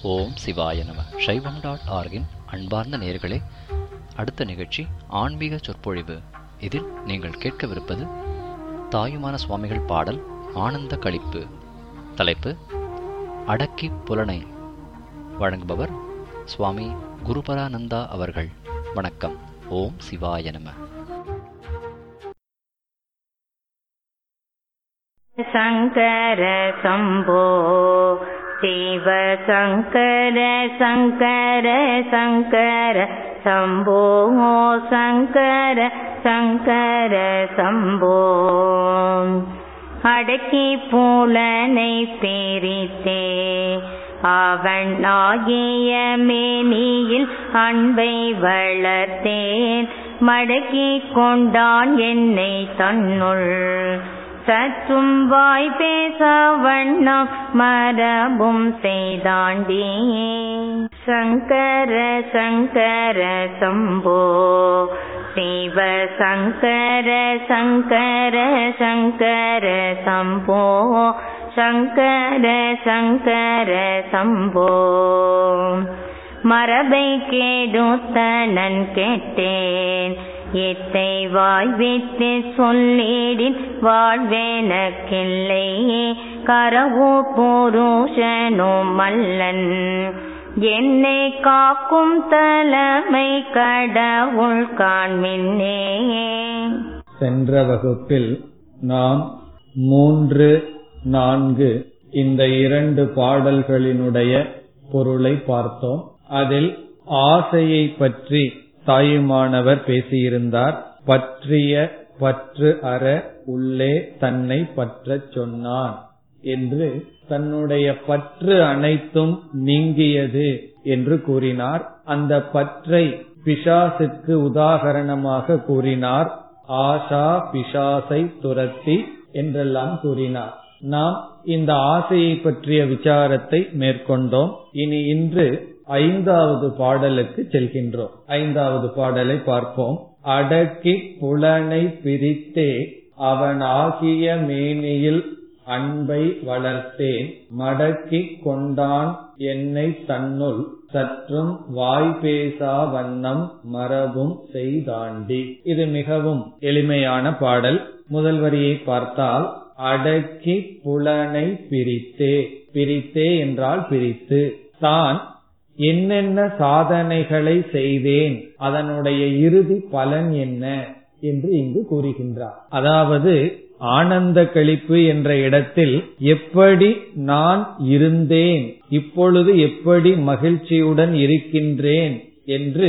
ஓம் சிவாய நம சைவம் டாட் ஆர்கின் அன்பார்ந்த நேயர்களே அடுத்த நிகழ்ச்சி ஆன்மீக சொற்பொழிவு இதில் நீங்கள் கேட்கவிருப்பது தாயுமான சுவாமிகள் பாடல் ஆனந்த களிப்பு தலைப்பு அடக்கி புலனை வழங்குபவர் சுவாமி குருபரானந்தா அவர்கள் வணக்கம் ஓம் சிவாய நம शङ्कर शम्भो शिव शङ्कर शङ्कर शङ्कर शम्भो शङ्कर शङ्कर शम्भो அடக்கி பூலனை பிரித்தே அவன் ஆகிய மேனியில் அன்பை வளர்த்தேன் மடக்கி கொண்டான் என்னை தன்னுள் சற்றும் வாய் பேச வண்ணம் மரபும் செய்தாண்டி சங்கர சங்கர சம்போ சிவ சங்கர சங்கர சங்கர சம்போ சங்கர சங்கர சம்போ மரபை கேடுத்தனன் கேட்டேன் எத்தை வாழ்வித்து சொல்லிடின் வாழ்வேனக்கில்லை கரவோ புருஷனும் மல்லன் என்னை காக்கும் தலைமை கடவுள் காண்மின்னே சென்ற வகுப்பில் நாம் மூன்று நான்கு இந்த இரண்டு பாடல்களினுடைய பொருளை பார்த்தோம் அதில் ஆசையை பற்றி தாயுமானவர் பேசியிருந்தார் பற்றிய பற்று அற உள்ளே தன்னை பற்றச் சொன்னான் என்று தன்னுடைய பற்று அனைத்தும் நீங்கியது என்று கூறினார் அந்த பற்றை பிசாசுக்கு உதாகரணமாக கூறினார் ஆஷா பிசாசை துரத்தி என்றெல்லாம் கூறினார் நாம் இந்த ஆசையை பற்றிய விசாரத்தை மேற்கொண்டோம் இனி இன்று ஐந்தாவது பாடலுக்கு செல்கின்றோம் ஐந்தாவது பாடலை பார்ப்போம் அடக்கி புலனை பிரித்தே அவன் ஆகிய மேனியில் அன்பை வளர்த்தேன் மடக்கி கொண்டான் என்னை தன்னுள் சற்றும் வாய் பேசா வண்ணம் மரபும் செய்தாண்டி இது மிகவும் எளிமையான பாடல் முதல் வரியை பார்த்தால் அடக்கி புலனை பிரித்தே பிரித்தே என்றால் பிரித்து தான் என்னென்ன சாதனைகளை செய்தேன் அதனுடைய இறுதி பலன் என்ன என்று இங்கு கூறுகின்றார் அதாவது ஆனந்த கழிப்பு என்ற இடத்தில் எப்படி நான் இருந்தேன் இப்பொழுது எப்படி மகிழ்ச்சியுடன் இருக்கின்றேன் என்று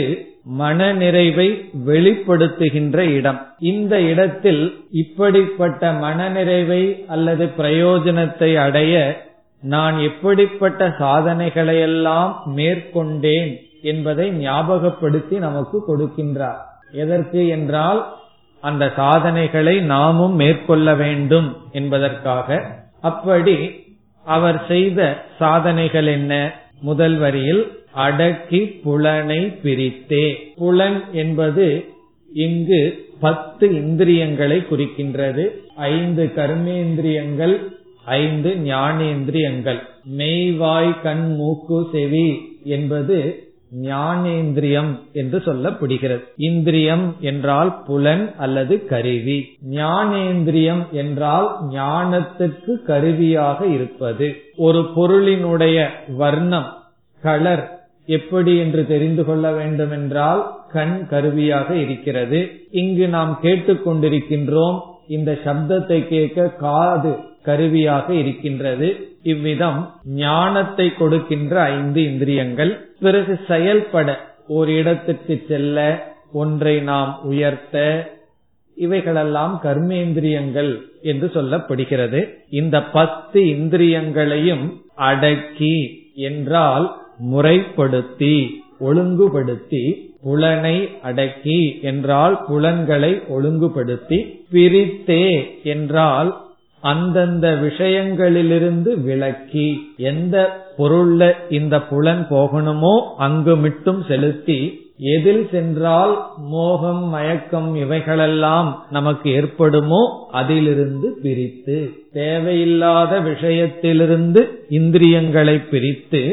மனநிறைவை வெளிப்படுத்துகின்ற இடம் இந்த இடத்தில் இப்படிப்பட்ட மனநிறைவை அல்லது பிரயோஜனத்தை அடைய நான் எப்படிப்பட்ட சாதனைகளையெல்லாம் மேற்கொண்டேன் என்பதை ஞாபகப்படுத்தி நமக்கு கொடுக்கின்றார் எதற்கு என்றால் அந்த சாதனைகளை நாமும் மேற்கொள்ள வேண்டும் என்பதற்காக அப்படி அவர் செய்த சாதனைகள் என்ன முதல் வரியில் அடக்கி புலனை பிரித்தே புலன் என்பது இங்கு பத்து இந்திரியங்களை குறிக்கின்றது ஐந்து கர்மேந்திரியங்கள் ஐந்து ஞானேந்திரியங்கள் மெய்வாய் கண் மூக்கு செவி என்பது ஞானேந்திரியம் என்று சொல்லப்படுகிறது இந்திரியம் என்றால் புலன் அல்லது கருவி ஞானேந்திரியம் என்றால் ஞானத்துக்கு கருவியாக இருப்பது ஒரு பொருளினுடைய வர்ணம் கலர் எப்படி என்று தெரிந்து கொள்ள வேண்டும் என்றால் கண் கருவியாக இருக்கிறது இங்கு நாம் கேட்டுக்கொண்டிருக்கின்றோம் இந்த சப்தத்தை கேட்க காது கருவியாக இருக்கின்றது இவ்விதம் ஞானத்தை கொடுக்கின்ற ஐந்து இந்திரியங்கள் பிறகு செயல்பட ஒரு இடத்துக்கு செல்ல ஒன்றை நாம் உயர்த்த இவைகளெல்லாம் கர்மேந்திரியங்கள் என்று சொல்லப்படுகிறது இந்த பத்து இந்திரியங்களையும் அடக்கி என்றால் முறைப்படுத்தி ஒழுங்குபடுத்தி புலனை அடக்கி என்றால் புலன்களை ஒழுங்குபடுத்தி பிரித்தே என்றால் அந்தந்த விஷயங்களிலிருந்து விலக்கி எந்த பொருள்ல இந்த புலன் போகணுமோ அங்கு மட்டும் செலுத்தி எதில் சென்றால் மோகம் மயக்கம் இவைகளெல்லாம் நமக்கு ஏற்படுமோ அதிலிருந்து பிரித்து தேவையில்லாத விஷயத்திலிருந்து இந்திரியங்களை பிரித்து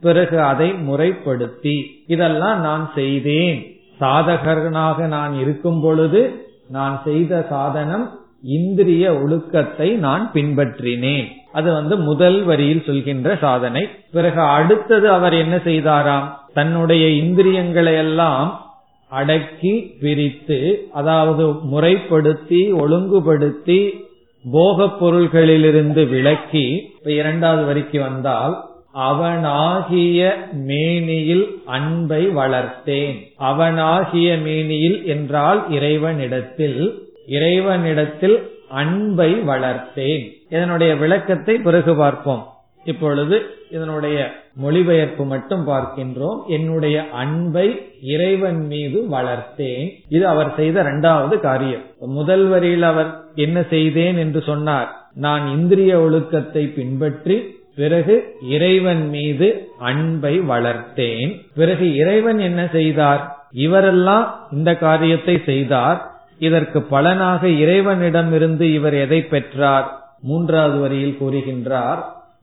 பிறகு அதை முறைப்படுத்தி இதெல்லாம் நான் செய்தேன் சாதகனாக நான் இருக்கும் பொழுது நான் செய்த சாதனம் இந்திரிய ஒழுக்கத்தை நான் பின்பற்றினேன் அது வந்து முதல் வரியில் சொல்கின்ற சாதனை பிறகு அடுத்தது அவர் என்ன செய்தாராம் தன்னுடைய இந்திரியங்களை எல்லாம் அடக்கி பிரித்து அதாவது முறைப்படுத்தி ஒழுங்குபடுத்தி போகப் பொருள்களிலிருந்து விலக்கி இப்ப இரண்டாவது வரிக்கு வந்தால் அவனாகிய மேனியில் அன்பை வளர்த்தேன் அவனாகிய மேனியில் என்றால் இறைவனிடத்தில் இறைவனிடத்தில் அன்பை வளர்த்தேன் இதனுடைய விளக்கத்தை பிறகு பார்ப்போம் இப்பொழுது இதனுடைய மொழிபெயர்ப்பு மட்டும் பார்க்கின்றோம் என்னுடைய அன்பை இறைவன் மீது வளர்த்தேன் இது அவர் செய்த இரண்டாவது காரியம் முதல் வரியில் அவர் என்ன செய்தேன் என்று சொன்னார் நான் இந்திரிய ஒழுக்கத்தை பின்பற்றி பிறகு இறைவன் மீது அன்பை வளர்த்தேன் பிறகு இறைவன் என்ன செய்தார் இவரெல்லாம் இந்த காரியத்தை செய்தார் இதற்கு பலனாக இறைவனிடமிருந்து இவர் எதை பெற்றார் மூன்றாவது வரியில் கூறுகின்றார்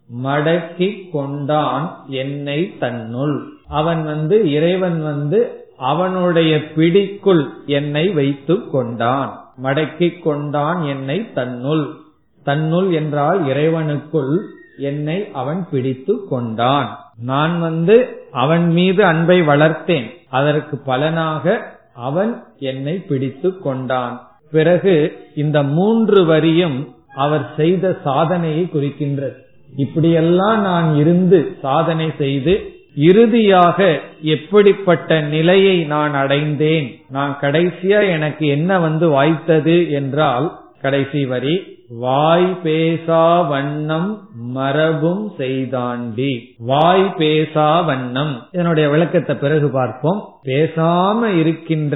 மடக்கி கொண்டான் என்னை தன்னுள் அவன் வந்து இறைவன் வந்து அவனுடைய பிடிக்குள் என்னை வைத்துக் கொண்டான் மடக்கி கொண்டான் என்னை தன்னுள் தன்னுள் என்றால் இறைவனுக்குள் என்னை அவன் பிடித்து கொண்டான் நான் வந்து அவன் மீது அன்பை வளர்த்தேன் அதற்கு பலனாக அவன் என்னை பிடித்து கொண்டான் பிறகு இந்த மூன்று வரியும் அவர் செய்த சாதனையை குறிக்கின்றது இப்படியெல்லாம் நான் இருந்து சாதனை செய்து இறுதியாக எப்படிப்பட்ட நிலையை நான் அடைந்தேன் நான் கடைசியா எனக்கு என்ன வந்து வாய்த்தது என்றால் கடைசி வரி வாய் பேசா வண்ணம் மரபும் செய்தாண்டி வாய் பேசா வண்ணம் இதனுடைய விளக்கத்தை பிறகு பார்ப்போம் பேசாம இருக்கின்ற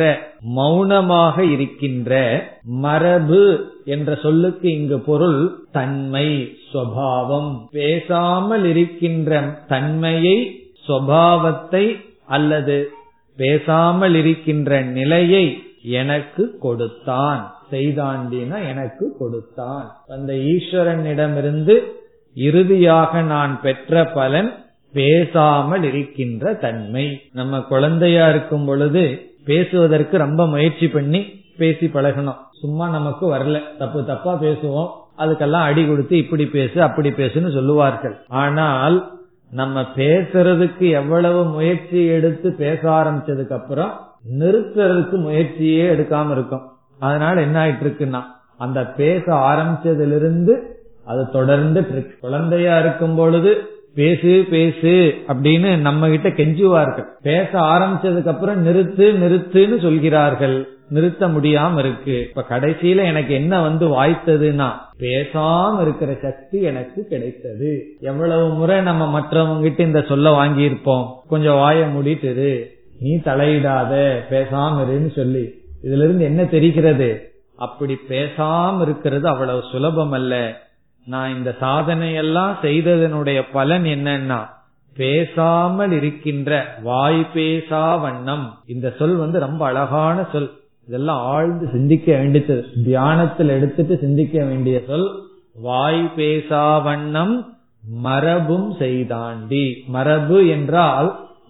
மௌனமாக இருக்கின்ற மரபு என்ற சொல்லுக்கு இங்கு பொருள் தன்மை சுவாவம் பேசாமல் இருக்கின்ற தன்மையை சுவாவத்தை அல்லது பேசாமல் இருக்கின்ற நிலையை எனக்கு கொடுத்தான் செய்தாண்டினா எனக்கு கொடுத்தான் அந்த ஈஸ்வரனிடமிருந்து இறுதியாக நான் பெற்ற பலன் பேசாமல் இருக்கின்ற தன்மை நம்ம குழந்தையா இருக்கும் பொழுது பேசுவதற்கு ரொம்ப முயற்சி பண்ணி பேசி பழகணும் சும்மா நமக்கு வரல தப்பு தப்பா பேசுவோம் அதுக்கெல்லாம் அடி கொடுத்து இப்படி பேசு அப்படி பேசுன்னு சொல்லுவார்கள் ஆனால் நம்ம பேசுறதுக்கு எவ்வளவு முயற்சி எடுத்து பேச ஆரம்பிச்சதுக்கு அப்புறம் நிறுத்துறதுக்கு முயற்சியே எடுக்காம இருக்கும் அதனால என்ன ஆயிட்டு இருக்குன்னா அந்த பேச ஆரம்பிச்சதிலிருந்து அது தொடர்ந்து குழந்தையா இருக்கும் பொழுது பேசு பேசு அப்படின்னு நம்ம கிட்ட கெஞ்சுவார்கள் பேச ஆரம்பிச்சதுக்கு அப்புறம் நிறுத்து நிறுத்துன்னு சொல்கிறார்கள் நிறுத்த முடியாம இருக்கு இப்ப கடைசியில எனக்கு என்ன வந்து வாய்த்ததுன்னா பேசாம இருக்கிற சக்தி எனக்கு கிடைத்தது எவ்வளவு முறை நம்ம மற்றவங்க கிட்ட இந்த சொல்ல வாங்கியிருப்போம் கொஞ்சம் வாய மூடிட்டு நீ தலையிடாத பேசாம இருன்னு சொல்லி இதுல இருந்து என்ன தெரிகிறது அப்படி பேசாம இருக்கிறது அவ்வளவு சுலபம் அல்ல நான் இந்த சாதனையெல்லாம் செய்ததனுடைய பலன் என்னன்னா பேசாமல் இருக்கின்ற வாய் பேசா வண்ணம் இந்த சொல் வந்து ரொம்ப அழகான சொல் இதெல்லாம் ஆழ்ந்து சிந்திக்க வேண்டியது தியானத்தில் எடுத்துட்டு சிந்திக்க வேண்டிய சொல் வாய் பேசா வண்ணம் மரபும் செய்தாண்டி மரபு என்றால்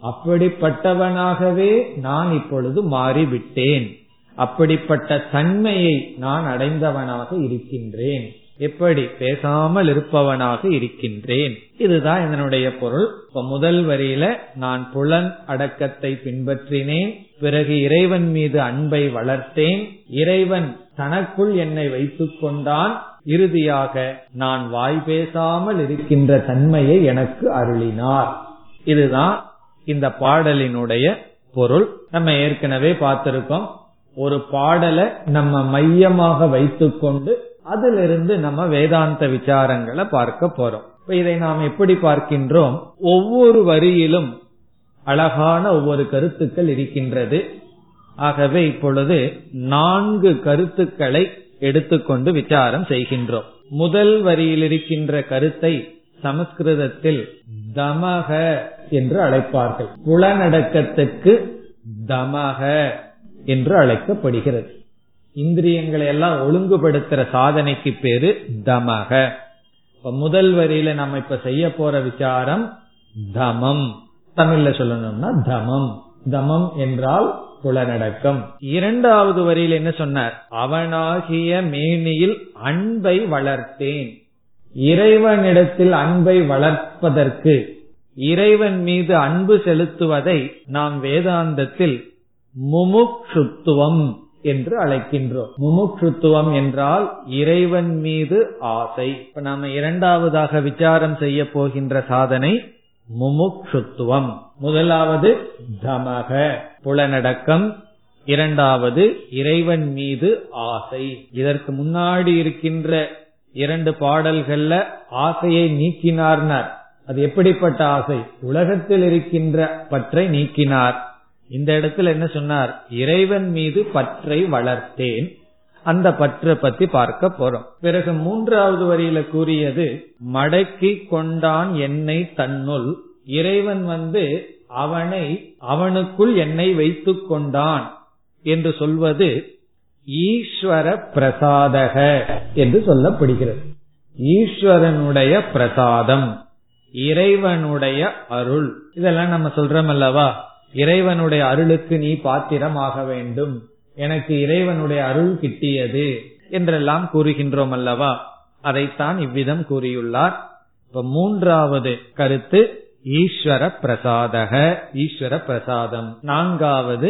அப்படிப்பட்டவனாகவே நான் இப்பொழுது மாறிவிட்டேன் அப்படிப்பட்ட தன்மையை நான் அடைந்தவனாக இருக்கின்றேன் எப்படி பேசாமல் இருப்பவனாக இருக்கின்றேன் இதுதான் இதனுடைய பொருள் இப்ப முதல் வரியில நான் புலன் அடக்கத்தை பின்பற்றினேன் பிறகு இறைவன் மீது அன்பை வளர்த்தேன் இறைவன் தனக்குள் என்னை வைத்துக் கொண்டான் இறுதியாக நான் வாய் பேசாமல் இருக்கின்ற தன்மையை எனக்கு அருளினார் இதுதான் இந்த பாடலினுடைய பொருள் நம்ம ஏற்கனவே பார்த்திருக்கோம் ஒரு பாடலை நம்ம மையமாக வைத்துக்கொண்டு அதிலிருந்து நம்ம வேதாந்த விசாரங்களை பார்க்க போறோம் இப்ப இதை நாம் எப்படி பார்க்கின்றோம் ஒவ்வொரு வரியிலும் அழகான ஒவ்வொரு கருத்துக்கள் இருக்கின்றது ஆகவே இப்பொழுது நான்கு கருத்துக்களை எடுத்துக்கொண்டு விசாரம் செய்கின்றோம் முதல் வரியில் இருக்கின்ற கருத்தை சமஸ்கிருதத்தில் தமக என்று அழைப்பார்கள் புலனடக்கத்துக்கு தமக என்று அழைக்கப்படுகிறது இந்திரியங்களை எல்லாம் ஒழுங்குபடுத்துற சாதனைக்கு பேரு தமக இப்ப முதல் வரியில நம்ம இப்ப செய்ய போற விசாரம் தமம் தமிழ்ல சொல்லணும்னா தமம் தமம் என்றால் புலனடக்கம் இரண்டாவது வரியில் என்ன சொன்னார் அவனாகிய மேனியில் அன்பை வளர்த்தேன் இறைவனிடத்தில் அன்பை வளர்ப்பதற்கு இறைவன் மீது அன்பு செலுத்துவதை நாம் வேதாந்தத்தில் முமுக்ஷுத்துவம் என்று அழைக்கின்றோம் முமுக்ஷுத்துவம் என்றால் இறைவன் மீது ஆசை இப்ப நாம இரண்டாவதாக விசாரம் செய்ய போகின்ற சாதனை முமுக்ஷுத்துவம் முதலாவது தமக புலனடக்கம் இரண்டாவது இறைவன் மீது ஆசை இதற்கு முன்னாடி இருக்கின்ற இரண்டு பாடல்கள்ல ஆசையை நீக்கினார்னார் அது எப்படிப்பட்ட ஆசை உலகத்தில் இருக்கின்ற பற்றை நீக்கினார் இந்த இடத்துல என்ன சொன்னார் இறைவன் மீது பற்றை வளர்த்தேன் அந்த பற்றை பத்தி பார்க்க போறோம் பிறகு மூன்றாவது வரியில கூறியது மடக்கி கொண்டான் என்னை தன்னுள் இறைவன் வந்து அவனை அவனுக்குள் என்னை வைத்துக் கொண்டான் என்று சொல்வது ஈஸ்வர பிரசாதக என்று சொல்லப்படுகிறது ஈஸ்வரனுடைய பிரசாதம் இறைவனுடைய அருள் இதெல்லாம் நம்ம சொல்றோம் அல்லவா இறைவனுடைய அருளுக்கு நீ பாத்திரம் ஆக வேண்டும் எனக்கு இறைவனுடைய அருள் கிட்டியது என்றெல்லாம் கூறுகின்றோம் அல்லவா அதைத்தான் இவ்விதம் கூறியுள்ளார் இப்ப மூன்றாவது கருத்து ஈஸ்வர பிரசாதக ஈஸ்வர பிரசாதம் நான்காவது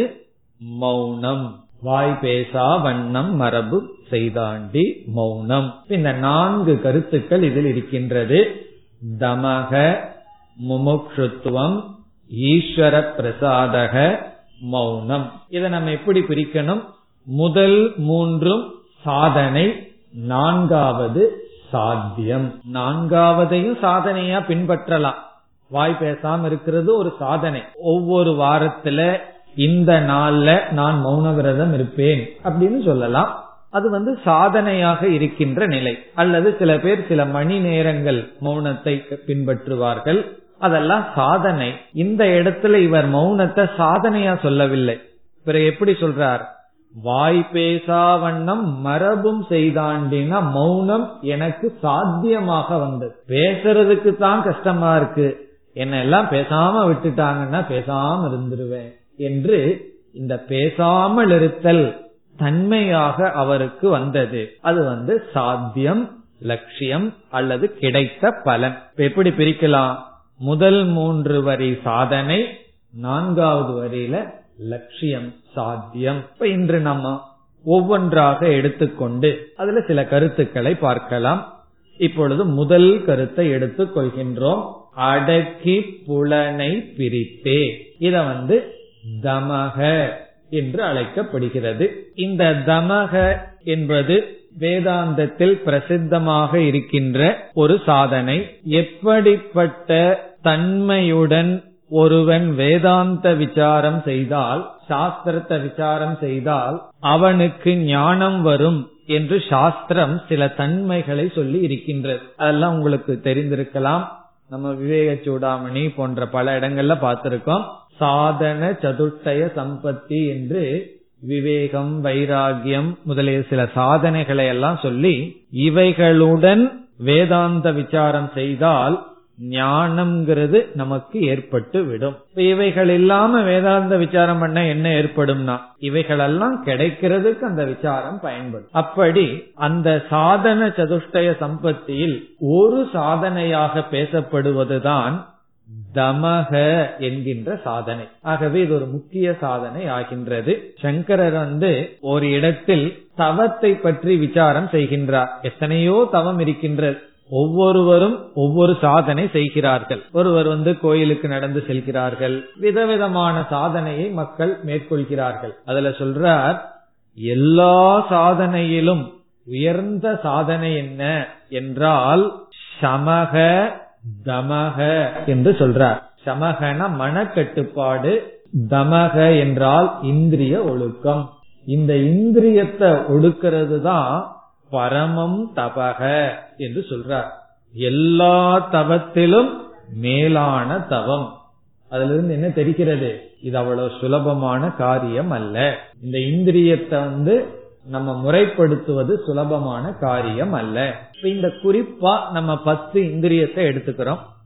மௌனம் வாய் பேசா வண்ணம் மரபு செய்தாண்டி மௌனம் இந்த நான்கு கருத்துக்கள் இதில் இருக்கின்றது தமக முமுக்ஷுத்துவம் ஈஸ்வர பிரசாதக மௌனம் இதை நம்ம எப்படி பிரிக்கணும் முதல் மூன்றும் சாதனை நான்காவது சாத்தியம் நான்காவதையும் சாதனையா பின்பற்றலாம் வாய் பேசாம இருக்கிறது ஒரு சாதனை ஒவ்வொரு வாரத்துல இந்த நாள்ல நான் மௌன விரதம் இருப்பேன் அப்படின்னு சொல்லலாம் அது வந்து சாதனையாக இருக்கின்ற நிலை அல்லது சில பேர் சில மணி நேரங்கள் மௌனத்தை பின்பற்றுவார்கள் அதெல்லாம் சாதனை இந்த இடத்துல இவர் மௌனத்தை சாதனையா சொல்லவில்லை பிறகு எப்படி சொல்றார் வாய் பேசா வண்ணம் மரபும் செய்தாண்டினா மௌனம் எனக்கு சாத்தியமாக வந்தது பேசுறதுக்கு தான் கஷ்டமா இருக்கு என்ன எல்லாம் பேசாம விட்டுட்டாங்கன்னா பேசாம இருந்துருவேன் என்று இந்த பேசாமல் இருத்தல் தன்மையாக அவருக்கு வந்தது அது வந்து சாத்தியம் லட்சியம் அல்லது கிடைத்த பலன் எப்படி பிரிக்கலாம் முதல் மூன்று வரி சாதனை நான்காவது வரியில லட்சியம் சாத்தியம் இப்ப இன்று நம்ம ஒவ்வொன்றாக எடுத்துக்கொண்டு அதுல சில கருத்துக்களை பார்க்கலாம் இப்பொழுது முதல் கருத்தை எடுத்துக் கொள்கின்றோம் அடக்கி புலனை பிரித்தே இத வந்து தமக என்று அழைக்கப்படுகிறது இந்த தமக என்பது வேதாந்தத்தில் பிரசித்தமாக இருக்கின்ற ஒரு சாதனை எப்படிப்பட்ட தன்மையுடன் ஒருவன் வேதாந்த விசாரம் செய்தால் சாஸ்திரத்தை விசாரம் செய்தால் அவனுக்கு ஞானம் வரும் என்று சாஸ்திரம் சில தன்மைகளை சொல்லி இருக்கின்றது அதெல்லாம் உங்களுக்கு தெரிந்திருக்கலாம் நம்ம விவேக சூடாமணி போன்ற பல இடங்கள்ல பார்த்திருக்கோம் சாதன சதுஷ்டய சம்பத்தி என்று விவேகம் வைராகியம் முதலிய சில சாதனைகளை எல்லாம் சொல்லி இவைகளுடன் வேதாந்த விசாரம் செய்தால் ஞானம்ங்கிறது நமக்கு ஏற்பட்டு விடும் இவைகள் இல்லாம வேதாந்த விசாரம் பண்ண என்ன ஏற்படும்னா இவைகளெல்லாம் கிடைக்கிறதுக்கு அந்த விசாரம் பயன்படும் அப்படி அந்த சாதன சதுஷ்டய சம்பத்தியில் ஒரு சாதனையாக பேசப்படுவதுதான் தமக என்கின்ற சாதனை ஆகவே இது ஒரு முக்கிய சாதனை ஆகின்றது சங்கரர் வந்து ஒரு இடத்தில் தவத்தை பற்றி விசாரம் செய்கின்றார் எத்தனையோ தவம் இருக்கின்றது ஒவ்வொருவரும் ஒவ்வொரு சாதனை செய்கிறார்கள் ஒருவர் வந்து கோயிலுக்கு நடந்து செல்கிறார்கள் விதவிதமான சாதனையை மக்கள் மேற்கொள்கிறார்கள் அதுல சொல்றார் எல்லா சாதனையிலும் உயர்ந்த சாதனை என்ன என்றால் சமக தமக என்று சொல்றார் சமகன மனக்கட்டுப்பாடு தமக என்றால் இந்திரிய ஒழுக்கம் இந்த இந்திரியத்தை ஒடுக்கிறது தான் பரமம் தபக என்று சொல்றார் எல்லா தவத்திலும் மேலான தவம் அதுல இருந்து என்ன தெரிகிறது இது அவ்வளவு சுலபமான காரியம் அல்ல இந்த இந்திரியத்தை வந்து நம்ம முறைப்படுத்துவது சுலபமான காரியம் அல்ல இப்ப இந்த குறிப்பா நம்ம பத்து இந்திரியத்தை எடுத்துக்கிறோம்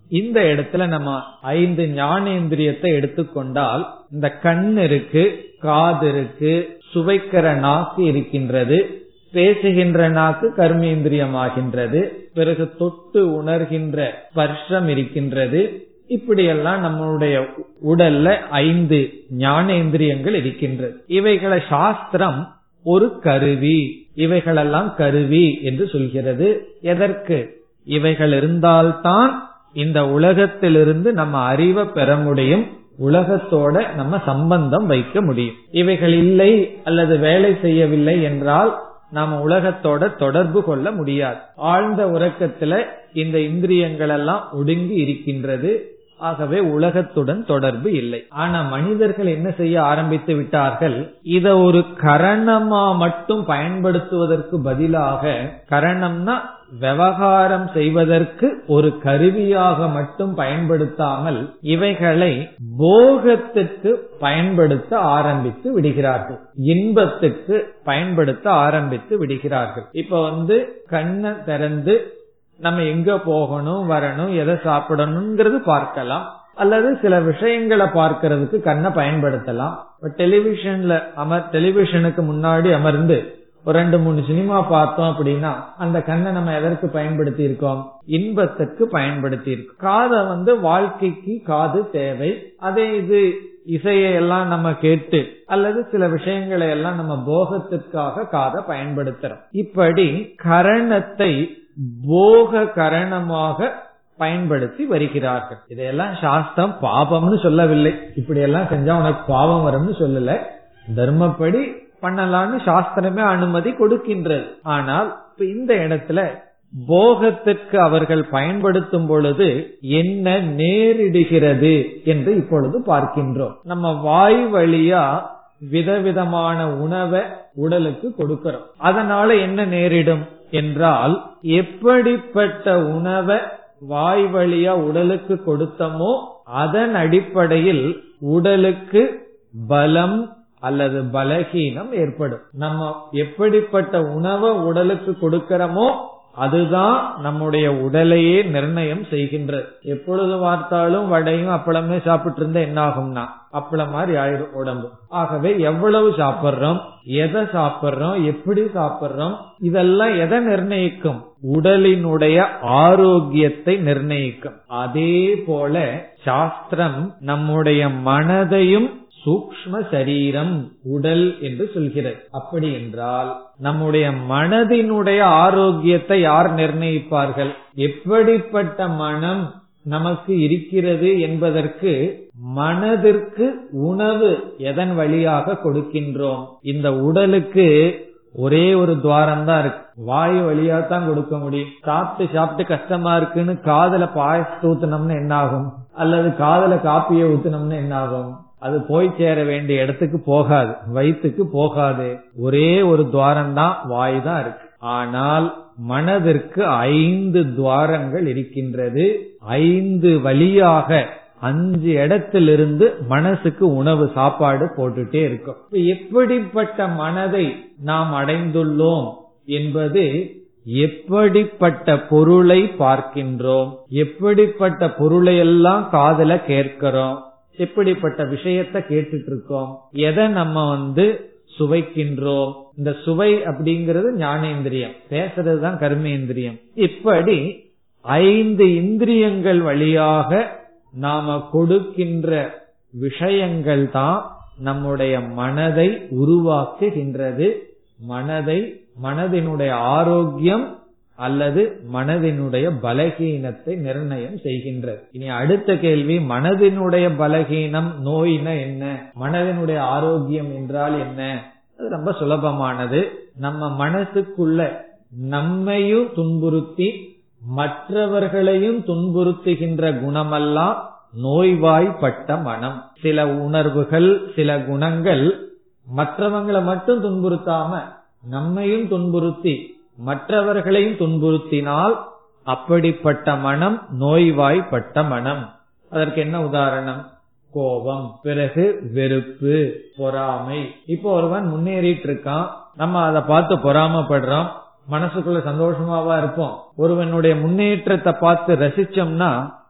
இந்த இடத்துல நம்ம ஐந்து ஞானேந்திரியத்தை எடுத்துக்கொண்டால் இந்த கண் இருக்கு காது இருக்கு சுவைக்கிற நாக்கு இருக்கின்றது பேசுகின்ற நாக்கு கர்மேந்திரியமாகின்றது பிறகு தொட்டு உணர்கின்ற ஸ்பர்ஷம் இருக்கின்றது இப்படியெல்லாம் நம்மளுடைய உடல்ல ஐந்து ஞானேந்திரியங்கள் இருக்கின்றது இவைகளை சாஸ்திரம் ஒரு கருவி இவைகளெல்லாம் கருவி என்று சொல்கிறது எதற்கு இவைகள் இருந்தால்தான் இந்த உலகத்திலிருந்து நம்ம அறிவை பெற முடியும் உலகத்தோட நம்ம சம்பந்தம் வைக்க முடியும் இவைகள் இல்லை அல்லது வேலை செய்யவில்லை என்றால் நாம உலகத்தோட தொடர்பு கொள்ள முடியாது ஆழ்ந்த உறக்கத்துல இந்த இந்திரியங்கள் எல்லாம் ஒடுங்கி இருக்கின்றது ஆகவே உலகத்துடன் தொடர்பு இல்லை ஆனா மனிதர்கள் என்ன செய்ய ஆரம்பித்து விட்டார்கள் இத ஒரு கரணமா மட்டும் பயன்படுத்துவதற்கு பதிலாக கரணம்னா விவகாரம் செய்வதற்கு ஒரு கருவியாக மட்டும் பயன்படுத்தாமல் இவைகளை போகத்திற்கு பயன்படுத்த ஆரம்பித்து விடுகிறார்கள் இன்பத்துக்கு பயன்படுத்த ஆரம்பித்து விடுகிறார்கள் இப்ப வந்து கண்ணை திறந்து நம்ம எங்க போகணும் வரணும் எதை சாப்பிடணுங்கிறது பார்க்கலாம் அல்லது சில விஷயங்களை பார்க்கறதுக்கு கண்ணை பயன்படுத்தலாம் டெலிவிஷன்ல அமர் டெலிவிஷனுக்கு முன்னாடி அமர்ந்து ஒரு ரெண்டு மூணு சினிமா பார்த்தோம் அப்படின்னா அந்த கண்ணை நம்ம எதற்கு பயன்படுத்தி இருக்கோம் இன்பத்துக்கு பயன்படுத்தி இருக்கோம் காதை வந்து வாழ்க்கைக்கு காது தேவை அதே இது இசையை எல்லாம் நம்ம கேட்டு அல்லது சில விஷயங்களை எல்லாம் நம்ம போகத்திற்காக காதை பயன்படுத்துறோம் இப்படி கரணத்தை போக கரணமாக பயன்படுத்தி வருகிறார்கள் இதையெல்லாம் சாஸ்திரம் பாபம்னு சொல்லவில்லை இப்படி எல்லாம் செஞ்சா உனக்கு பாவம் வரும்னு சொல்லல தர்மப்படி பண்ணலாம்னு சாஸ்திரமே அனுமதி கொடுக்கின்றது ஆனால் இப்ப இந்த இடத்துல போகத்திற்கு அவர்கள் பயன்படுத்தும் பொழுது என்ன நேரிடுகிறது என்று இப்பொழுது பார்க்கின்றோம் நம்ம வாய் வழியா விதவிதமான உணவை உடலுக்கு கொடுக்கிறோம் அதனால என்ன நேரிடும் என்றால் எப்படிப்பட்ட உணவை வாய் வழியா உடலுக்கு கொடுத்தமோ அதன் அடிப்படையில் உடலுக்கு பலம் அல்லது பலகீனம் ஏற்படும் நம்ம எப்படிப்பட்ட உணவை உடலுக்கு கொடுக்கிறோமோ அதுதான் நம்முடைய உடலையே நிர்ணயம் செய்கின்றது எப்பொழுது பார்த்தாலும் வடையும் அப்பளமே சாப்பிட்டு இருந்தா என்ன ஆகும்னா அப்பளம் மாதிரி ஆயிரும் உடம்பு ஆகவே எவ்வளவு சாப்பிடுறோம் எதை சாப்பிடுறோம் எப்படி சாப்பிடுறோம் இதெல்லாம் எதை நிர்ணயிக்கும் உடலினுடைய ஆரோக்கியத்தை நிர்ணயிக்கும் அதே போல சாஸ்திரம் நம்முடைய மனதையும் சூக்ம சரீரம் உடல் என்று சொல்கிறது அப்படி என்றால் நம்முடைய மனதினுடைய ஆரோக்கியத்தை யார் நிர்ணயிப்பார்கள் எப்படிப்பட்ட மனம் நமக்கு இருக்கிறது என்பதற்கு மனதிற்கு உணவு எதன் வழியாக கொடுக்கின்றோம் இந்த உடலுக்கு ஒரே ஒரு துவாரம் தான் இருக்கு வாயு வழியா தான் கொடுக்க முடியும் சாப்பிட்டு சாப்பிட்டு கஷ்டமா இருக்குன்னு காதல பாயசத்தை ஊத்துனோம்னு என்ன ஆகும் அல்லது காதல காப்பியை ஊத்துனோம்னு என்ன ஆகும் அது போய் சேர வேண்டிய இடத்துக்கு போகாது வயிற்றுக்கு போகாது ஒரே ஒரு துவாரம் தான் வாய் தான் இருக்கு ஆனால் மனதிற்கு ஐந்து துவாரங்கள் இருக்கின்றது ஐந்து வழியாக அஞ்சு இடத்திலிருந்து மனசுக்கு உணவு சாப்பாடு போட்டுட்டே இருக்கும் எப்படிப்பட்ட மனதை நாம் அடைந்துள்ளோம் என்பது எப்படிப்பட்ட பொருளை பார்க்கின்றோம் எப்படிப்பட்ட பொருளை எல்லாம் காதல கேட்கிறோம் எப்படிப்பட்ட விஷயத்த கேட்டுட்டு இருக்கோம் எதை நம்ம வந்து சுவைக்கின்றோம் இந்த சுவை அப்படிங்கிறது ஞானேந்திரியம் பேசுறதுதான் கர்மேந்திரியம் இப்படி ஐந்து இந்திரியங்கள் வழியாக நாம கொடுக்கின்ற விஷயங்கள் தான் நம்முடைய மனதை உருவாக்குகின்றது மனதை மனதினுடைய ஆரோக்கியம் அல்லது மனதினுடைய பலகீனத்தை நிர்ணயம் செய்கின்றது இனி அடுத்த கேள்வி மனதினுடைய பலகீனம் நோயின என்ன மனதினுடைய ஆரோக்கியம் என்றால் என்ன அது ரொம்ப சுலபமானது நம்ம மனசுக்குள்ள நம்மையும் துன்புறுத்தி மற்றவர்களையும் துன்புறுத்துகின்ற குணமெல்லாம் நோய்வாய்ப்பட்ட மனம் சில உணர்வுகள் சில குணங்கள் மற்றவங்களை மட்டும் துன்புறுத்தாம நம்மையும் துன்புறுத்தி மற்றவர்களையும் துன்புறுத்தினால் அப்படிப்பட்ட மனம் நோய்வாய்ப்பட்ட மனம் அதற்கு என்ன உதாரணம் கோபம் பிறகு வெறுப்பு பொறாமை இப்போ ஒருவன் முன்னேறிட்டு இருக்கான் நம்ம அதை பார்த்து பொறாமப்படுறோம் மனசுக்குள்ள சந்தோஷமாவா இருப்போம் ஒருவனுடைய முன்னேற்றத்தை பார்த்து ரசிச்சோம்னா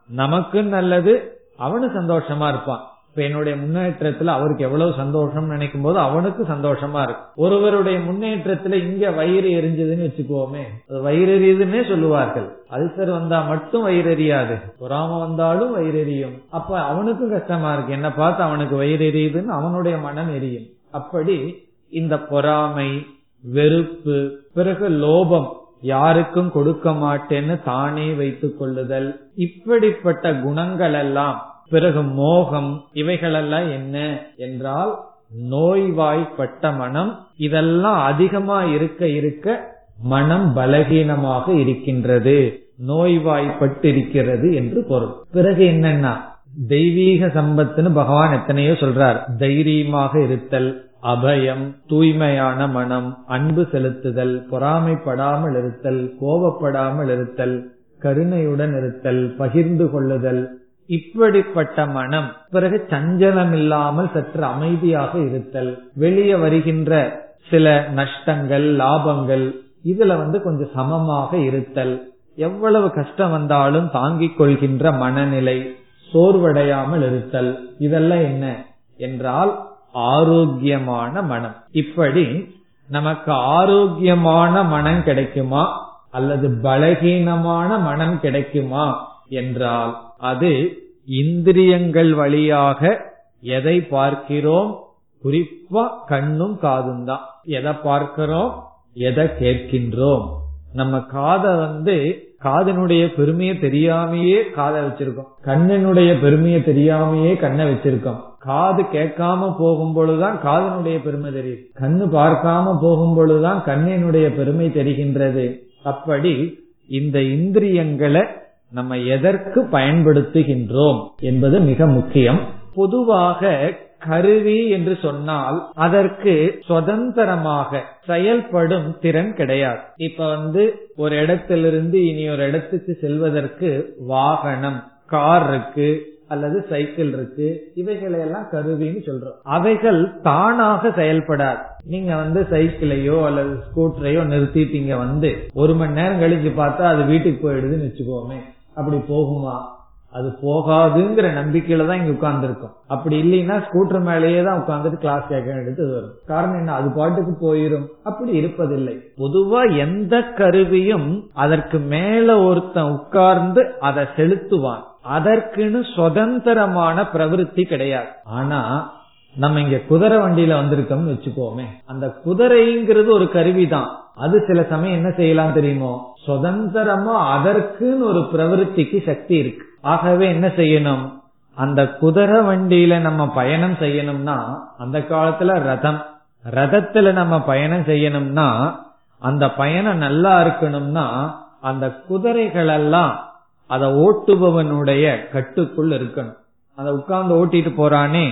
நமக்கும் நல்லது அவனும் சந்தோஷமா இருப்பான் இப்ப என்னுடைய முன்னேற்றத்துல அவருக்கு எவ்வளவு சந்தோஷம் நினைக்கும் போது அவனுக்கு சந்தோஷமா இருக்கு ஒருவருடைய முன்னேற்றத்துல இங்க வயிறு எரிஞ்சதுன்னு வச்சுக்கோமே அது வயிறு எரியுதுன்னே சொல்லுவார்கள் அல்சர் வந்தா மட்டும் வயிறு எரியாது பொறாம வந்தாலும் வயிறு எரியும் அப்ப அவனுக்கும் கஷ்டமா இருக்கு என்ன பார்த்து அவனுக்கு வயிறு எரியுதுன்னு அவனுடைய மனம் எரியும் அப்படி இந்த பொறாமை வெறுப்பு பிறகு லோபம் யாருக்கும் கொடுக்க மாட்டேன்னு தானே வைத்துக் கொள்ளுதல் இப்படிப்பட்ட குணங்கள் எல்லாம் பிறகு மோகம் இவைகளெல்லாம் என்ன என்றால் நோய்வாய்ப்பட்ட மனம் இதெல்லாம் அதிகமா இருக்க இருக்க மனம் பலகீனமாக இருக்கின்றது நோய்வாய்ப்பட்டு இருக்கிறது என்று பொருள் பிறகு என்னன்னா தெய்வீக சம்பத்துன்னு பகவான் எத்தனையோ சொல்றார் தைரியமாக இருத்தல் அபயம் தூய்மையான மனம் அன்பு செலுத்துதல் பொறாமைப்படாமல் இருத்தல் கோபப்படாமல் இருத்தல் கருணையுடன் இருத்தல் பகிர்ந்து கொள்ளுதல் இப்படிப்பட்ட மனம் பிறகு சஞ்சலம் இல்லாமல் சற்று அமைதியாக இருத்தல் வெளியே வருகின்ற சில நஷ்டங்கள் லாபங்கள் இதுல வந்து கொஞ்சம் சமமாக இருத்தல் எவ்வளவு கஷ்டம் வந்தாலும் தாங்கிக் கொள்கின்ற மனநிலை சோர்வடையாமல் இருத்தல் இதெல்லாம் என்ன என்றால் ஆரோக்கியமான மனம் இப்படி நமக்கு ஆரோக்கியமான மனம் கிடைக்குமா அல்லது பலகீனமான மனம் கிடைக்குமா என்றால் அது இந்திரியங்கள் வழியாக எதை பார்க்கிறோம் குறிப்பா கண்ணும் காதும் தான் எதை பார்க்கிறோம் எதை கேட்கின்றோம் நம்ம காதை வந்து காதனுடைய பெருமையை தெரியாமையே காதை வச்சிருக்கோம் கண்ணினுடைய பெருமையை தெரியாமையே கண்ணை வச்சிருக்கோம் காது கேட்காம போகும் பொழுதுதான் காதனுடைய பெருமை தெரியுது கண்ணு பார்க்காம போகும் பொழுதுதான் கண்ணினுடைய பெருமை தெரிகின்றது அப்படி இந்த இந்திரியங்களை நம்ம எதற்கு பயன்படுத்துகின்றோம் என்பது மிக முக்கியம் பொதுவாக கருவி என்று சொன்னால் அதற்கு சுதந்திரமாக செயல்படும் திறன் கிடையாது இப்ப வந்து ஒரு இடத்திலிருந்து இனி ஒரு இடத்துக்கு செல்வதற்கு வாகனம் கார் இருக்கு அல்லது சைக்கிள் இருக்கு இவைகளை எல்லாம் கருவின்னு சொல்றோம் அவைகள் தானாக செயல்படாது நீங்க வந்து சைக்கிளையோ அல்லது ஸ்கூட்டரையோ நிறுத்திட்டீங்க வந்து ஒரு மணி நேரம் கழிச்சு பார்த்தா அது வீட்டுக்கு போயிடுதுன்னு வச்சுக்கோமே அப்படி போகுமா அது போகாதுங்கிற நம்பிக்கையில தான் இங்க உட்கார்ந்து இருக்கோம் அப்படி இல்லைன்னா ஸ்கூட்டர் மேலேயே தான் உட்கார்ந்துட்டு கிளாஸ் கேட்க வேண்டியது வரும் காரணம் என்ன அது பாட்டுக்கு போயிரும் அப்படி இருப்பதில்லை பொதுவா எந்த கருவியும் அதற்கு மேல ஒருத்தன் உட்கார்ந்து அதை செலுத்துவான் அதற்குன்னு சுதந்திரமான பிரவருத்தி கிடையாது ஆனா நம்ம இங்க குதிரை வண்டியில வந்திருக்கோம்னு வச்சுக்கோமே அந்த குதிரைங்கிறது ஒரு கருவிதான் அது சில சமயம் என்ன செய்யலாம் தெரியுமோ சுதந்திரமா அதற்குன்னு ஒரு பிரவருத்திக்கு சக்தி இருக்கு ஆகவே என்ன செய்யணும் அந்த குதிரை வண்டியில நம்ம பயணம் செய்யணும்னா அந்த காலத்துல ரதம் ரதத்துல நம்ம பயணம் செய்யணும்னா அந்த பயணம் நல்லா இருக்கணும்னா அந்த குதிரைகள் எல்லாம் அதை ஓட்டுபவனுடைய கட்டுக்குள் இருக்கணும் அதை உட்கார்ந்து ஓட்டிட்டு போறானே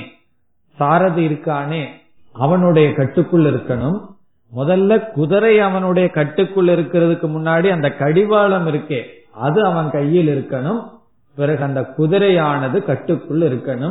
சாரதி இருக்கானே அவனுடைய கட்டுக்குள் இருக்கணும் முதல்ல குதிரை அவனுடைய கட்டுக்குள் இருக்கிறதுக்கு முன்னாடி அந்த கடிவாளம் இருக்கே அது அவன் கையில் இருக்கணும் பிறகு அந்த குதிரையானது கட்டுக்குள் இருக்கணும்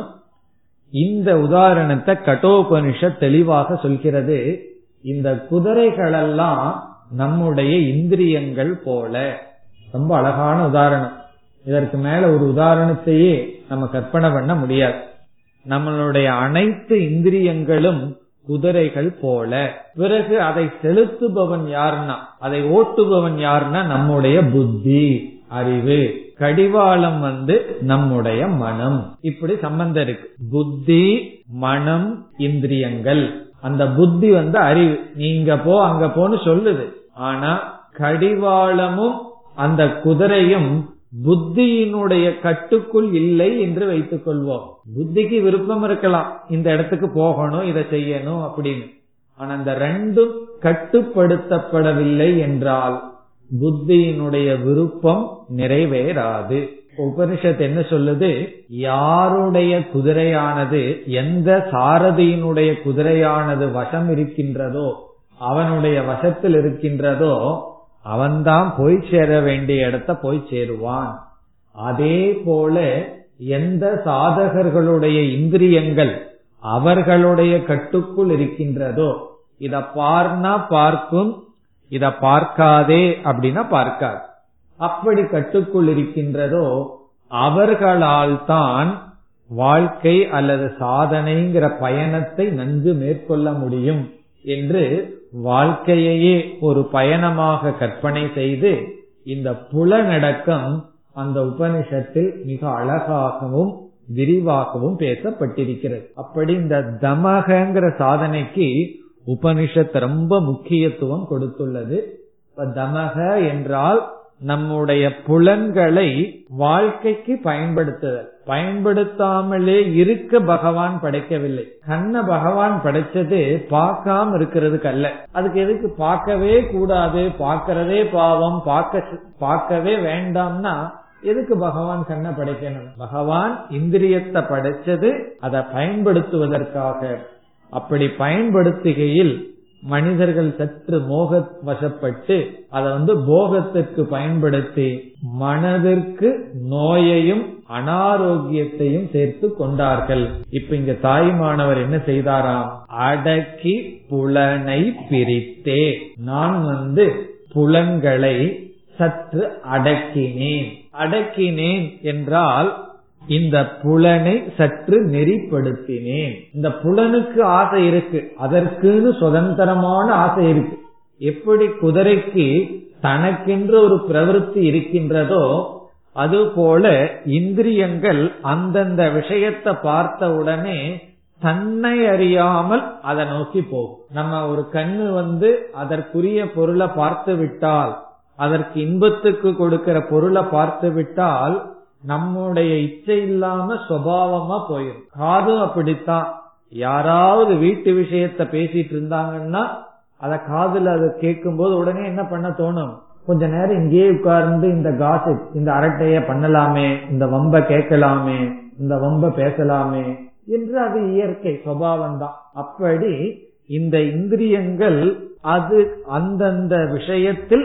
இந்த உதாரணத்தை கட்டோபனிஷ தெளிவாக சொல்கிறது இந்த குதிரைகளெல்லாம் நம்முடைய இந்திரியங்கள் போல ரொம்ப அழகான உதாரணம் இதற்கு மேல ஒரு உதாரணத்தையே நம்ம கற்பனை பண்ண முடியாது நம்மளுடைய அனைத்து இந்திரியங்களும் குதிரைகள் போல பிறகு அதை செலுத்துபவன் யாருன்னா அதை ஓட்டுபவன் யாருன்னா நம்முடைய புத்தி அறிவு கடிவாளம் வந்து நம்முடைய மனம் இப்படி சம்பந்தம் இருக்கு புத்தி மனம் இந்திரியங்கள் அந்த புத்தி வந்து அறிவு நீங்க போ அங்க போன்னு சொல்லுது ஆனா கடிவாளமும் அந்த குதிரையும் புத்தியினுடைய கட்டுக்குள் இல்லை என்று வைத்துக் கொள்வோம் புத்திக்கு விருப்பம் இருக்கலாம் இந்த இடத்துக்கு போகணும் இதை செய்யணும் அப்படின்னு ஆனா அந்த ரெண்டும் கட்டுப்படுத்தப்படவில்லை என்றால் புத்தியினுடைய விருப்பம் நிறைவேறாது உபனிஷத் என்ன சொல்லுது யாருடைய குதிரையானது எந்த சாரதியினுடைய குதிரையானது வசம் இருக்கின்றதோ அவனுடைய வசத்தில் இருக்கின்றதோ அவன்தான் போய் சேர வேண்டிய இடத்த போய் சேருவான் அதே போல எந்த சாதகர்களுடைய இந்திரியங்கள் அவர்களுடைய கட்டுக்குள் இருக்கின்றதோ இத பார்னா பார்க்கும் இத பார்க்காதே அப்படின்னா பார்க்காது அப்படி கட்டுக்குள் இருக்கின்றதோ அவர்களால் தான் வாழ்க்கை அல்லது சாதனைங்கிற பயணத்தை நன்கு மேற்கொள்ள முடியும் என்று வாழ்க்கையையே ஒரு பயணமாக கற்பனை செய்து இந்த புலனடக்கம் அந்த உபனிஷத்தில் மிக அழகாகவும் விரிவாகவும் பேசப்பட்டிருக்கிறது அப்படி இந்த தமகங்கிற சாதனைக்கு உபனிஷத் ரொம்ப முக்கியத்துவம் கொடுத்துள்ளது இப்ப தமக என்றால் நம்முடைய புலன்களை வாழ்க்கைக்கு பயன்படுத்துதல் பயன்படுத்தாமலே இருக்க பகவான் படைக்கவில்லை கண்ண பகவான் படைச்சது பார்க்காம இருக்கிறதுக்கு அல்ல அதுக்கு எதுக்கு பார்க்கவே கூடாது பார்க்கறதே பாவம் பார்க்க பார்க்கவே வேண்டாம்னா எதுக்கு பகவான் கண்ணை படைக்கணும் பகவான் இந்திரியத்தை படைச்சது அதை பயன்படுத்துவதற்காக அப்படி பயன்படுத்துகையில் மனிதர்கள் சற்று மோக வசப்பட்டு அதை வந்து போகத்திற்கு பயன்படுத்தி மனதிற்கு நோயையும் அனாரோக்கியத்தையும் சேர்த்து கொண்டார்கள் இப்ப இங்க தாய்மானவர் என்ன செய்தாராம் அடக்கி புலனை பிரித்தே நான் வந்து புலன்களை சற்று அடக்கினேன் அடக்கினேன் என்றால் இந்த புலனை சற்று நெறிப்படுத்தினேன் இந்த புலனுக்கு ஆசை இருக்கு அதற்குன்னு சுதந்திரமான ஆசை இருக்கு எப்படி குதிரைக்கு தனக்கென்று ஒரு பிரவருத்தி இருக்கின்றதோ அதுபோல இந்திரியங்கள் அந்தந்த விஷயத்தை பார்த்த உடனே தன்னை அறியாமல் அதை நோக்கி போகும் நம்ம ஒரு கண்ணு வந்து அதற்குரிய பொருளை பார்த்து விட்டால் அதற்கு இன்பத்துக்கு கொடுக்கிற பொருளை பார்த்து விட்டால் நம்முடைய இச்சை இல்லாம சுவாவமா போயிடும் காதும் அப்படித்தான் யாராவது வீட்டு விஷயத்த பேசிட்டு இருந்தாங்கன்னா அத காதுல அதை கேட்கும் போது உடனே என்ன பண்ண தோணும் கொஞ்ச நேரம் இங்கேயே உட்கார்ந்து இந்த காசு இந்த அரட்டைய பண்ணலாமே இந்த வம்ப கேட்கலாமே இந்த வம்ப பேசலாமே என்று அது இயற்கை சுவாவம் தான் அப்படி இந்த இந்திரியங்கள் அது அந்தந்த விஷயத்தில்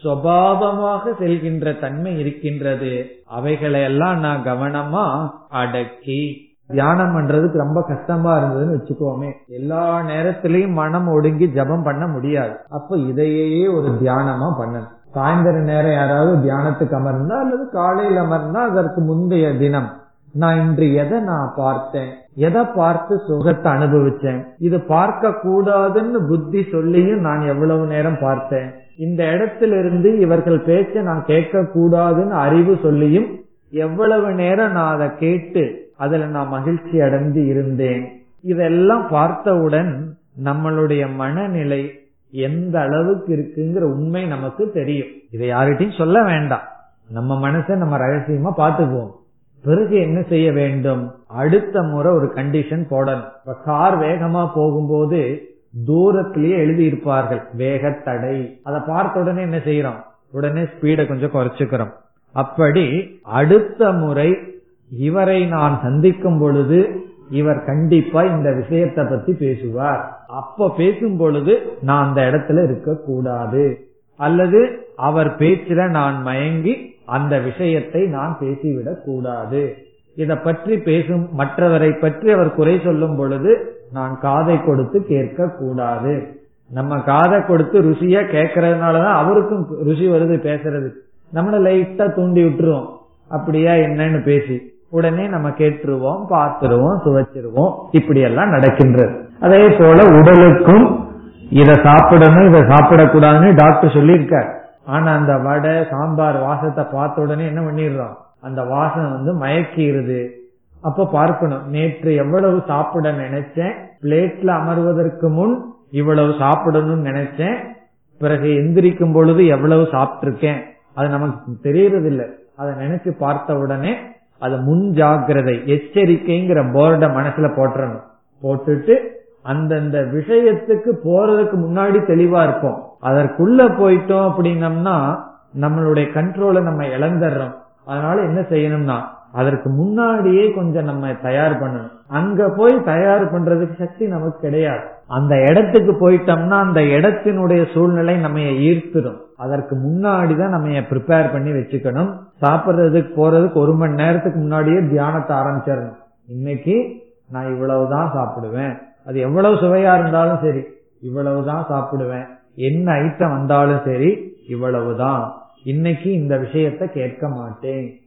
சுவாவமாக செல்கின்ற தன்மை இருக்கின்றது அவைகளை எல்லாம் நான் கவனமா அடக்கி தியானம் பண்றதுக்கு ரொம்ப கஷ்டமா இருந்ததுன்னு வச்சுக்கோமே எல்லா நேரத்திலையும் மனம் ஒடுங்கி ஜபம் பண்ண முடியாது அப்ப இதையே ஒரு தியானமா பண்ணணும் சாயந்தர நேரம் யாராவது தியானத்துக்கு அமர்ந்தா அல்லது காலையில் அமர்ந்தா அதற்கு முந்தைய தினம் நான் இன்று எதை நான் பார்த்தேன் எதை பார்த்து சுகத்தை அனுபவிச்சேன் இது பார்க்க கூடாதுன்னு புத்தி சொல்லியும் நான் எவ்வளவு நேரம் பார்த்தேன் இந்த இடத்திலிருந்து இவர்கள் பேச்ச நான் கேட்க கூடாதுன்னு அறிவு சொல்லியும் எவ்வளவு நேரம் நான் அதை கேட்டு அதுல நான் மகிழ்ச்சி அடைந்து இருந்தேன் இதெல்லாம் பார்த்தவுடன் நம்மளுடைய மனநிலை எந்த அளவுக்கு இருக்குங்கிற உண்மை நமக்கு தெரியும் இதை யார்கிட்டையும் சொல்ல வேண்டாம் நம்ம மனசை நம்ம ரகசியமா பார்த்துக்குவோம் பிறகு என்ன செய்ய வேண்டும் அடுத்த முறை ஒரு கண்டிஷன் போடணும் இப்ப கார் வேகமா போகும்போது தூரத்திலேயே எழுதி இருப்பார்கள் வேகத்தடை அதை பார்த்த உடனே என்ன செய்யறோம் உடனே ஸ்பீடை கொஞ்சம் குறைச்சுக்கிறோம் அப்படி அடுத்த முறை இவரை நான் சந்திக்கும் பொழுது இவர் கண்டிப்பா இந்த விஷயத்தை பத்தி பேசுவார் அப்ப பேசும் பொழுது நான் அந்த இடத்துல இருக்க கூடாது அல்லது அவர் பேச்சுல நான் மயங்கி அந்த விஷயத்தை நான் பேசிவிடக் கூடாது இத பற்றி பேசும் மற்றவரை பற்றி அவர் குறை சொல்லும் பொழுது நான் காதை கொடுத்து கேட்க கூடாது நம்ம காதை கொடுத்து ருசியா கேட்கறதுனாலதான் அவருக்கும் ருசி வருது பேசுறது நம்மள லைட்டா தூண்டி விட்டுருவோம் அப்படியா என்னன்னு பேசி உடனே நம்ம கேட்டுருவோம் பார்த்துருவோம் சுவைச்சிருவோம் இப்படி எல்லாம் நடக்கின்றது அதே போல உடலுக்கும் இத சாப்பிடணும் இத சாப்பிடக்கூடாதுன்னு டாக்டர் சொல்லியிருக்கார் ஆனா அந்த வடை சாம்பார் வாசத்தை பார்த்த உடனே என்ன பண்ணிடுறோம் அந்த வாசம் வந்து மயக்கிடுது அப்ப பார்க்கணும் நேற்று எவ்வளவு சாப்பிட நினைச்சேன் பிளேட்ல அமர்வதற்கு முன் இவ்வளவு சாப்பிடணும்னு நினைச்சேன் பிறகு எந்திரிக்கும் பொழுது எவ்வளவு சாப்பிட்டிருக்கேன் அது நமக்கு தெரியறது இல்ல அதை நினைச்சு பார்த்த உடனே அது முன் ஜாக்கிரதை எச்சரிக்கைங்கிற போர்டை மனசுல போட்டுறணும் போட்டுட்டு அந்தந்த விஷயத்துக்கு போறதுக்கு முன்னாடி தெளிவா இருப்போம் அதற்குள்ள போயிட்டோம் அப்படின்னம்னா நம்மளுடைய கண்ட்ரோலை நம்ம இழந்துடுறோம் அதனால என்ன செய்யணும்னா அதற்கு முன்னாடியே கொஞ்சம் நம்ம தயார் பண்ணணும் அங்க போய் தயார் பண்றதுக்கு சக்தி நமக்கு கிடையாது அந்த இடத்துக்கு போயிட்டோம்னா அந்த இடத்தினுடைய சூழ்நிலை நம்ம ஈர்த்துடும் அதற்கு முன்னாடிதான் நம்ம ப்ரிப்பேர் பண்ணி வச்சுக்கணும் சாப்பிடுறதுக்கு போறதுக்கு ஒரு மணி நேரத்துக்கு முன்னாடியே தியானத்தை ஆரம்பிச்சிடணும் இன்னைக்கு நான் இவ்வளவுதான் சாப்பிடுவேன் அது எவ்வளவு சுவையா இருந்தாலும் சரி இவ்வளவுதான் சாப்பிடுவேன் என்ன ஐட்டம் வந்தாலும் சரி இவ்வளவுதான் இன்னைக்கு இந்த விஷயத்த கேட்க மாட்டேன்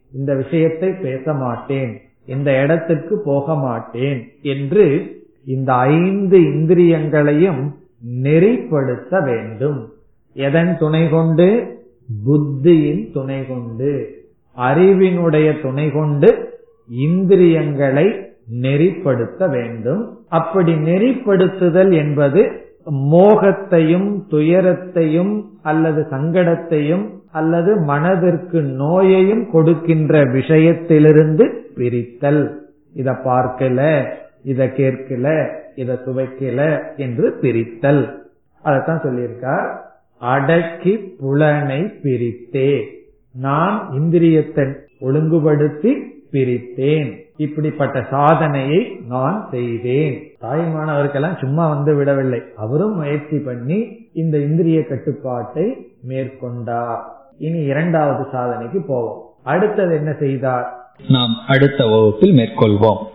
இந்த விஷயத்தை பேச மாட்டேன் இந்த இடத்துக்கு போக மாட்டேன் என்று இந்த ஐந்து இந்திரியங்களையும் நெறிப்படுத்த வேண்டும் எதன் துணை கொண்டு புத்தியின் துணை கொண்டு அறிவினுடைய துணை கொண்டு இந்திரியங்களை நெறிப்படுத்த வேண்டும் அப்படி நெறிப்படுத்துதல் என்பது மோகத்தையும் துயரத்தையும் அல்லது சங்கடத்தையும் அல்லது மனதிற்கு நோயையும் கொடுக்கின்ற விஷயத்திலிருந்து பிரித்தல் இத பார்க்கல இத கேட்கல இத சுவைக்கல என்று பிரித்தல் அதத்தான் சொல்லியிருக்கார் அடக்கி புலனை பிரித்தே நான் இந்திரியத்தை ஒழுங்குபடுத்தி பிரித்தேன் இப்படிப்பட்ட சாதனையை நான் செய்தேன் தாய்மானவருக்கெல்லாம் சும்மா வந்து விடவில்லை அவரும் முயற்சி பண்ணி இந்த இந்திரிய கட்டுப்பாட்டை மேற்கொண்டார் இனி இரண்டாவது சாதனைக்கு போவோம் அடுத்தது என்ன செய்தார் நாம் அடுத்த வகுப்பில் மேற்கொள்வோம்